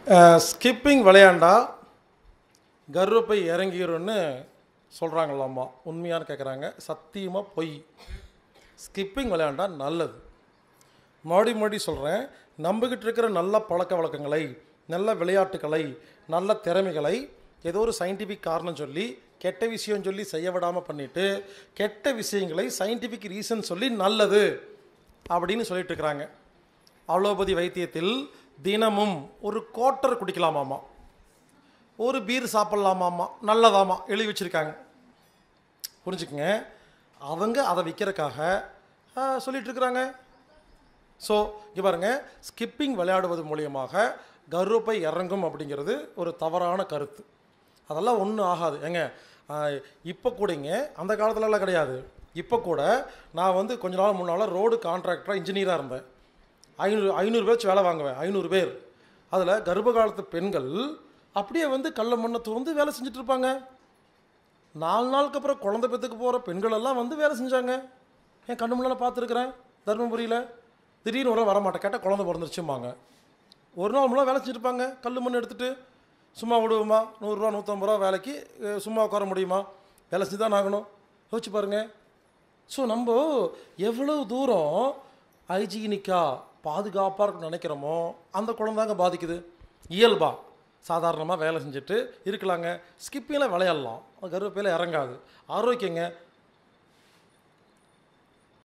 skipping விளையாண்டா கர்ப்பப்பை இறங்கிரும்னு சொல்கிறாங்களாம்மா உண்மையான்னு கேட்குறாங்க சத்தியமாக பொய் ஸ்கிப்பிங் விளையாண்டா நல்லது மாடி மாடி சொல்கிறேன் நம்பிக்கிட்டு இருக்கிற நல்ல பழக்க வழக்கங்களை நல்ல விளையாட்டுகளை நல்ல திறமைகளை ஏதோ ஒரு சயின்டிஃபிக் காரணம் சொல்லி கெட்ட விஷயம் சொல்லி செய்ய விடாமல் பண்ணிட்டு கெட்ட விஷயங்களை சயின்டிஃபிக் ரீசன் சொல்லி நல்லது அப்படின்னு சொல்லிட்டு இருக்கிறாங்க அலோபதி வைத்தியத்தில் தினமும் ஒரு கோட்டர் குடிக்கலாமாமா ஒரு பீர் சாப்பிட்லாமாமா நல்லதாமா எழுதி வச்சுருக்காங்க புரிஞ்சுக்குங்க அவங்க அதை விற்கிறக்காக சொல்லிட்டு இருக்கிறாங்க ஸோ இங்கே பாருங்க ஸ்கிப்பிங் விளையாடுவது மூலியமாக கர்ப்பை இறங்கும் அப்படிங்கிறது ஒரு தவறான கருத்து அதெல்லாம் ஒன்றும் ஆகாது ஏங்க இப்போ கூடங்க அந்த காலத்துலலாம் கிடையாது இப்போ கூட நான் வந்து கொஞ்ச நாள் முன்னால் ரோடு கான்ட்ராக்டராக இன்ஜினியராக இருந்தேன் ஐநூறு ஐநூறு பேர் வச்சு வேலை வாங்குவேன் ஐநூறு பேர் அதில் கர்ப்ப காலத்து பெண்கள் அப்படியே வந்து கள்ள மண்ணை வந்து வேலை செஞ்சுட்டு இருப்பாங்க நாலு நாளுக்கு அப்புறம் குழந்தை பெற்றுக்கு போகிற பெண்கள் எல்லாம் வந்து வேலை செஞ்சாங்க என் கண்ணு முன்னால் பார்த்துருக்குறேன் தருமபுரியில் திடீர்னு ஒரு வர மாட்டேன் கேட்டால் குழந்தை பிறந்துருச்சும்பாங்க ஒரு நாள் முன்னாள் வேலை செஞ்சுருப்பாங்க கல் மண் எடுத்துகிட்டு சும்மா விடுவோமா நூறுரூவா நூற்றம்பது ரூபா வேலைக்கு அஹ், சும்மா உட்கார முடியுமா வேலை செஞ்சு தான் ஆகணும் யோசிச்சு பாருங்கள் ஸோ நம்ம எவ்வளவு தூரம் ஹைஜீனிக்காக பாதுகாப்பாக இருக்குன்னு நினைக்கிறோமோ அந்த குழந்தாங்க பாதிக்குது இயல்பா சாதாரணமாக வேலை செஞ்சுட்டு இருக்கலாங்க ஸ்கிப்பிங்கில் விளையாடலாம் கருவேப்பில இறங்காது ஆரோக்கியங்க